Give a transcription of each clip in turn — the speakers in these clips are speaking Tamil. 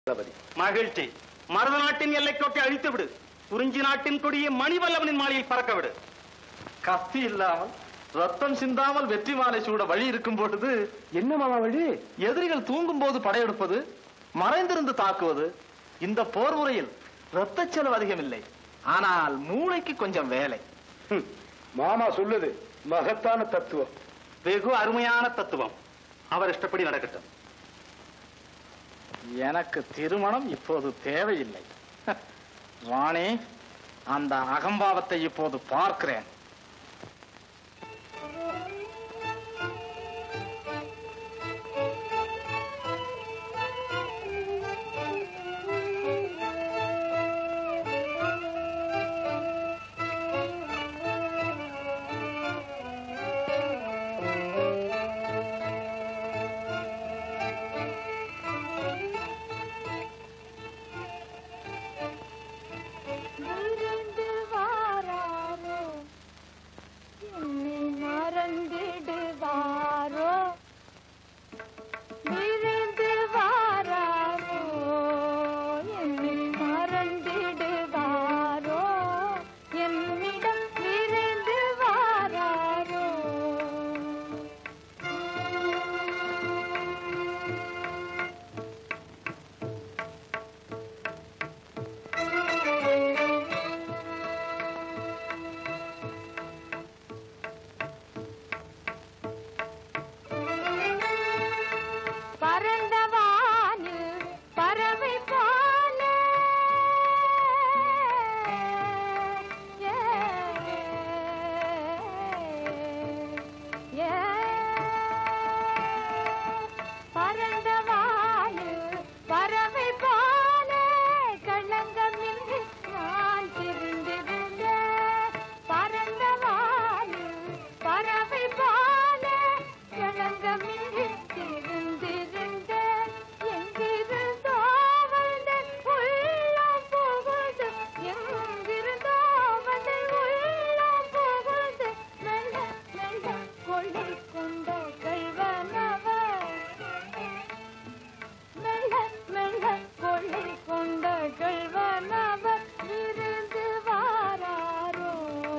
தளபதி மகிழ்ச்சி மருத நாட்டின் எல்லைக்கோட்டை அழித்து விடு குறிஞ்சி நாட்டின் கொடியை மணிவல்லவனின் மாலையில் பறக்க விடு கத்தி இல்லாமல் ரத்தம் சிந்தாமல் வெற்றி மாலை சூட வழி இருக்கும் பொழுது என்ன மாமா வழி எதிரிகள் தூங்கும் போது படையெடுப்பது மறைந்திருந்து தாக்குவது இந்த போர் முறையில் ரத்த செலவு அதிகமில்லை ஆனால் மூளைக்கு கொஞ்சம் வேலை மாமா சொல்லுது மகத்தான தத்துவம் வெகு அருமையான தத்துவம் அவர் இஷ்டப்படி நடக்கட்டும் எனக்கு திருமணம் இப்போது தேவையில்லை ராணி அந்த அகம்பாவத்தை இப்போது பார்க்கிறேன் விருந்து வாராரோ என்னை மறந்திடுவாரோ விருந்து வாராரோ என்னை மறந்திடுவாரோ என்னிடம் விருந்து வாராரோ பரந்த வானில் பறவை போல ஏ, ஏ. பரந்த வானில் பறவை போல களங்கமின்றி நான் திரிந்திருந்தேன் பரந்த வானில் பறவை போல களங்கமின்றி திரிந்திருந்தேன் எங்கிருந்தோ வந்த உள்ளம் புகுந்து எங்கிருந்தோ வந்த உள்ளம் புகுந்து மெல்ல மெல்ல கொள்ளை கொண்ட கள்வனவர் மெல்ல மெல்ல கொள்ளை கொண்ட கள்வனவர் இருந்து வாராரோ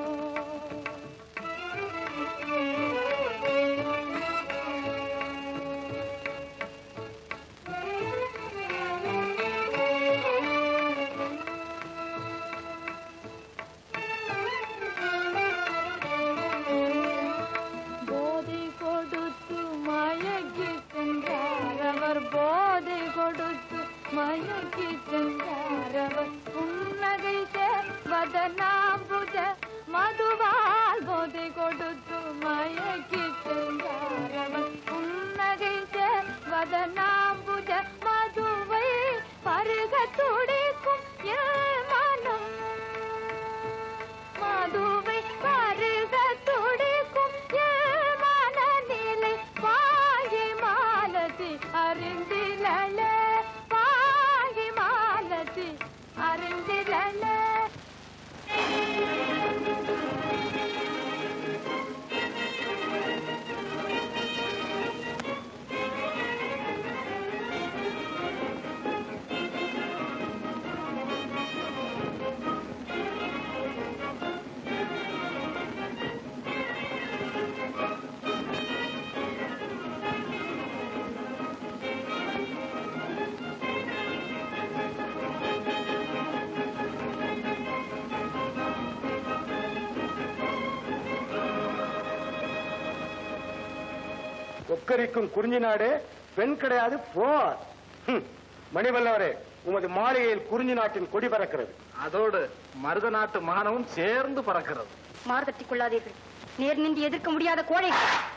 போதை கொடுத்து மயக்கி சென்றார் அவர் போதை கொடுத்து மயக்கி சென்றார் அவர் புன்னகை வதனாம்புஜ மதுவால் போதை கொடுத்து மயக்கி சென்றார் அவர் புன்னகை வதனாம்புஜ மதுவை பருக துடிக்கும் என் மனம் மதுவை பருக துடிக்கும் என் மனநிலை பாகி மாலதி அறிந்திலே பாகி மாலதி அறிந்திலே கொக்கரிக்கும் குறிஞ்சி நாடு பெண் கிடையாது போர் ஹம். மணிவல்லவரே உமது மாளிகையில் குறிஞ்சி நாட்டின் கொடி பறக்கிறது அதோடு மருத நாட்டு மானமும் சேர்ந்து பறக்கிறது மார்தட்டிக் கொள்ளாதீர்கள் நேர் நின்று எதிர்க்க முடியாத கோழைகள்